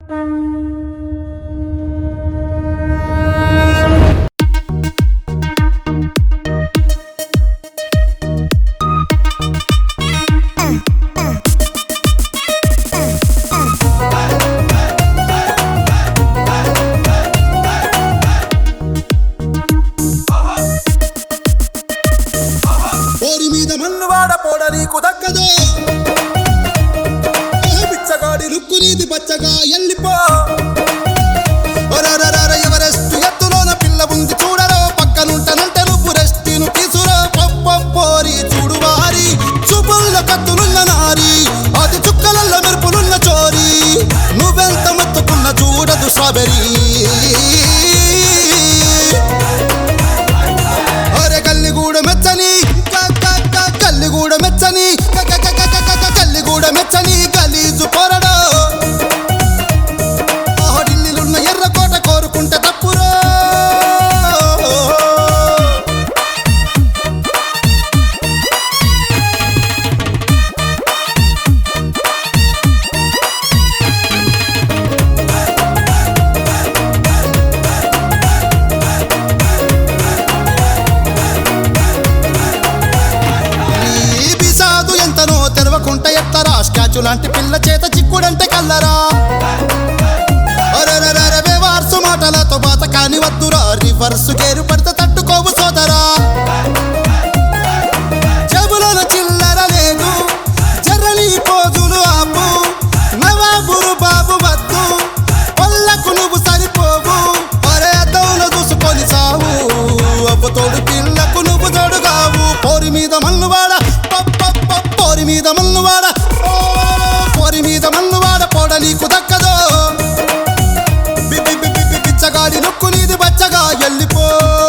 పోరి మీద మన్నువాడ పోడ నీకు దక్కదే ఏ బిచ్చగాడి లుక్కు నీది పచ్చగా ఎల్లిపో ఒరరరర ఎవరెస్ట్ ఎత్తులోన పిల్ల ఉంది చూడరో పక్కనుంటనంటే నువ్వు రెస్టిను తీసురా పోరి చూడు వారి చూపుల్లో కత్తులున్న నారి అది చుక్కలల్ల మెరుపులున్న చోరి నువ్వెంత మెత్తుకున్న చూడదు స్ట్రాబెరీ ఒరే కల్లిగూడ మెచ్చని క- క- క- కల్లిగూడ మెచ్చని క- క- క- క- క- క- కల్లిగూడ మెచ్చని గలీజు పొరడో ఆహో ఢిల్లీలున్న ఎర్రకోట కోరుకుంటే తప్పురో ఈ బిసాదు ఎంతనో తెరవకుంట ఎత్తరా స్టాచ్యూ లాంటి పిల్ల చేత చిక్కుడంటే కల్లరా అరెరెరెరె వార్సు మాటలతో బాత కాని వద్దురా రివర్స్ గేరు పడితే తట్టుకోవు సోదరా జబులలో చిల్లర లేదు జర్రని పోజులు ఆపు నవాబురు బాబు వద్దు ఒళ్ళకు నువ్వు సరిపోవు అరే అద్దవులు చూసుకొని సావు అవ్వతోడు పిల్లకు నువ్వు తోడుగావు పోరి మీద మన్నువాడ పప్ప పోరి మీద మన్నువాడ ఓ, పోరి మీద మన్నువాడ పోడ నీకు దక్కదో బి- బి- బి- బి- బి- బిచ్చగాడి నొక్కు నీది బచ్చగా ఎల్లిపో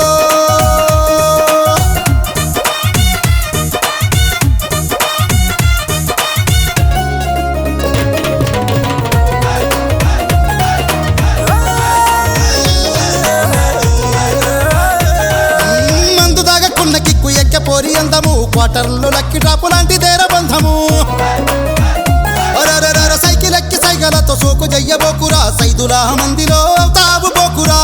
మందు దాగకున్న కిక్కు ఎక్క పోరి అందము క్వార్టర్లు లక్కి టాపు లాంటి దేర బంధము అరెరెరెర సైకిల్ ఎక్కి సైగలతో సోకు జయ్యబోకురా సైదులా మందిలో తావు బోకురా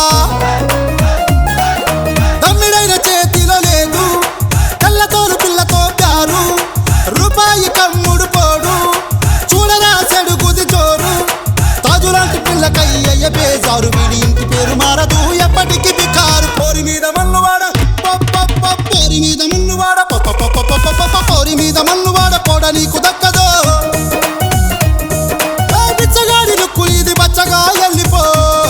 తమ్మిడైన చేతిలో లేదు తెల్లతోలు పిల్లతో ప్యారు రూపాయి కమ్ముడు పోడు చూడరా సెడుగుది జోరు తాజులాంటి పిల్లకయ్య బేజారు వీడి ఇంటి పేరు మారదు ఎప్పటికి బికారు పోరి మీద మన్నువాడ పప్ప పోరి మీద మన్నువాడ పప్ప పోరి మీద మన్నువాడ పోడ నీకు దక్కదో ఏ బిచ్చగాడి లుక్కు ఇది బచ్చగా ఎల్లిపో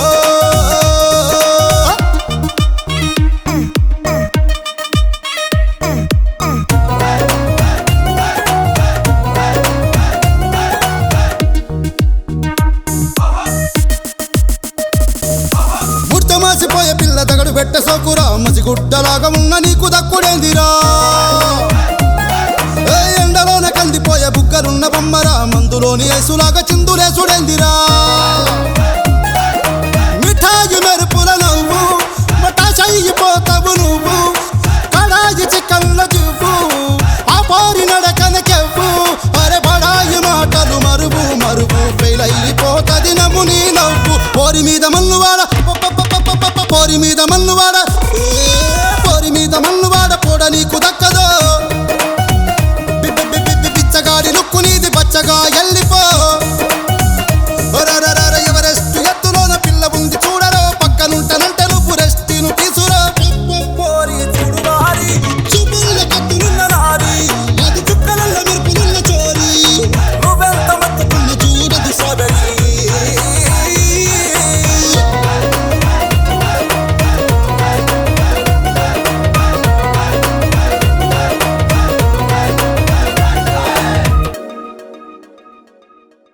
ముర్తమాసిపోయే పిల్ల తగడు పెట్టె సోకురా మసిగుడ్డలాగా ఉన్న నీకు దక్కుడేందిరా ఏ ఎండలోన కందిపోయే బుగ్గరున్న బొమ్మరా మందులోని ఏసులాగా చిందులేసుడేందిరా